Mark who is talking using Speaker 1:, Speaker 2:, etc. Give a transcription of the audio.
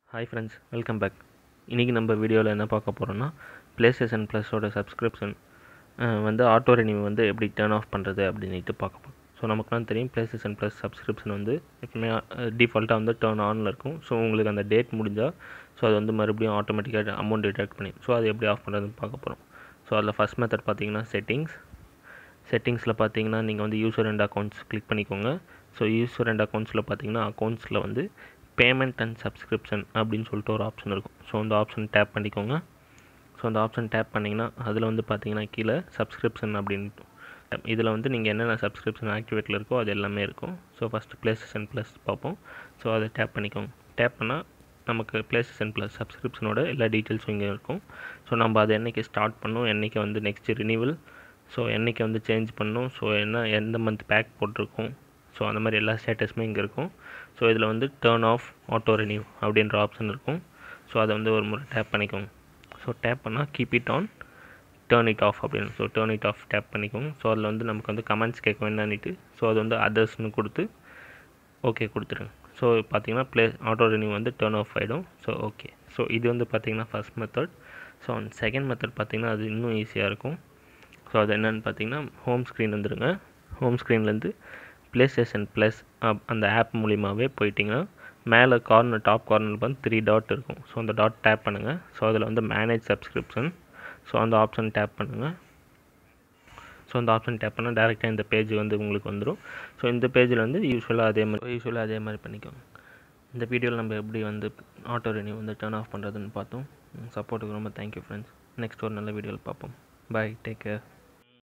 Speaker 1: hi friends welcome back இன்றைக்கி நம்ம வீடியோவில் என்ன பார்க்க போகிறோம்னா ப்ளே ஸ்டேஷன் ப்ளஸோட சப்ஸ்கிரிப்ஷன் வந்து ஆட்டோ ரெனியூ வந்து எப்படி டேர்ன் ஆஃப் பண்ணுறது அப்படின்ட்டு பார்க்க போகிறோம் ஸோ நமக்குலாம் தெரியும் ப்ளே ஸ்டேஷன் ப்ளஸ் சப்ஸ்கிரிப்ஷன் வந்து எப்பவுமே டிஃபால்ட்டாக வந்து டேர்ன் ஆனில் இருக்கும் ஸோ உங்களுக்கு அந்த டேட் முடிஞ்சால் ஸோ அது வந்து மறுபடியும் ஆட்டோமேட்டிக்காக அமௌண்ட் டிடெக்ட் பண்ணி ஸோ அது எப்படி ஆஃப் பண்ணுறதுன்னு பார்க்க போகிறோம் ஸோ அதில் ஃபஸ்ட் மெத்தட் பார்த்தீங்கன்னா செட்டிங்ஸ் செட்டிங்ஸில் பார்த்தீங்கன்னா நீங்கள் வந்து யூசர் அண்ட் அக்கௌண்ட்ஸ் கிளிக் பண்ணிக்கோங்க ஸோ யூசர் அண்ட் அக்கௌண்ட்ஸில் பார்த்தீங்கன்னா அக்கௌண்ட்ஸில் வந்து பேமெண்ட் அண்ட் சப்ஸ்கிரிப்ஷன் அப்படின்னு சொல்லிட்டு ஒரு ஆப்ஷன் இருக்கும் ஸோ அந்த ஆப்ஷன் டேப் பண்ணிக்கோங்க ஸோ அந்த ஆப்ஷன் டேப் பண்ணிங்கன்னா அதில் வந்து பார்த்தீங்கன்னா கீழே சப்ஸ்கிரிப்ஷன் அப்படின்னு இதில் வந்து நீங்கள் என்னென்ன சப்ஸ்கிரிப்ஷன் ஆக்டிவேட்டில் இருக்கோ அது எல்லாமே இருக்கும் so first PlayStation plus பார்ப்போம் ஸோ அதை டேப் பண்ணிக்கோங்க டேப் பண்ணால் நமக்கு ப்ளே ஸ்டேஷன் ப்ளஸ் சப்ஸ்கிரிப்ஷனோட எல்லா டீட்டெயில்ஸும் இங்கே இருக்கும் ஸோ நம்ம அதை என்றைக்கு ஸ்டார்ட் பண்ணோம் என்றைக்கு வந்து நெக்ஸ்ட் ரினிவல் ஸோ என்றைக்கு வந்து சேஞ்ச் பண்ணணும் ஸோ என்ன எந்த மந்த் பேக் போட்டிருக்கோம் ஸோ அந்த மாதிரி எல்லா ஸ்டேட்டஸுமே இங்கே இருக்கும் ஸோ இதில் வந்து டேர்ன் ஆஃப் ஆட்டோ ரெனியூ அப்படின்ற ஆப்ஷன் இருக்கும் ஸோ அதை வந்து ஒரு முறை டேப் பண்ணிக்கோங்க ஸோ டேப் பண்ணால் keep it on turn it off அப்படின்னு so turn it off tap பண்ணிக்கோங்க ஸோ அதில் வந்து நமக்கு வந்து கமெண்ட்ஸ் கேட்கும் என்னன்னுட்டு ஸோ அது வந்து அதர்ஸ்னு கொடுத்து ஓகே கொடுத்துருங்க ஸோ பார்த்தீங்கன்னா ப்ளே ஆட்டோ ரெனியூ வந்து டேர்ன் ஆஃப் ஆகிடும் ஸோ ஓகே ஸோ இது வந்து பார்த்தீங்கன்னா first method so second method பார்த்தீங்கன்னா அது இன்னும் ஈஸியாக இருக்கும் ஸோ அது என்னென்னு பார்த்தீங்கன்னா ஹோம் ஸ்க்ரீன் வந்துடுங்க ஹோம் ஸ்க்ரீன்லேருந்து ப்ளே ஸ்டேஷன் ப்ளஸ் அந்த ஆப் மூலிமாவே போயிட்டிங்கன்னா மேலே கார்னர் டாப் கார்னர் வந்து த்ரீ டாட் இருக்கும் ஸோ அந்த டாட் டேப் பண்ணுங்கள் ஸோ அதில் வந்து மேனேஜ் சப்ஸ்கிரிப்ஷன் ஸோ அந்த ஆப்ஷன் டேப் பண்ணுங்கள் ஸோ அந்த ஆப்ஷன் டேப் பண்ணால் டேரெக்டாக இந்த பேஜ் வந்து உங்களுக்கு வந்துடும் ஸோ இந்த பேஜில் வந்து யூஸ்வலாக அதே மாதிரி யூஸ்வலாக அதே மாதிரி பண்ணிக்கோங்க இந்த வீடியோவில் நம்ம எப்படி வந்து ஆட்டோ ரெனியூ வந்து டர்ன் ஆஃப் பண்ணுறதுன்னு பார்த்தோம் சப்போர்ட்டுக்கு ரொம்ப தேங்க்யூ ஃப்ரெண்ட்ஸ் நெக்ஸ்ட் ஒரு நல்ல வீடியோவில் பார்ப்போம் பாய் டேக் கேர்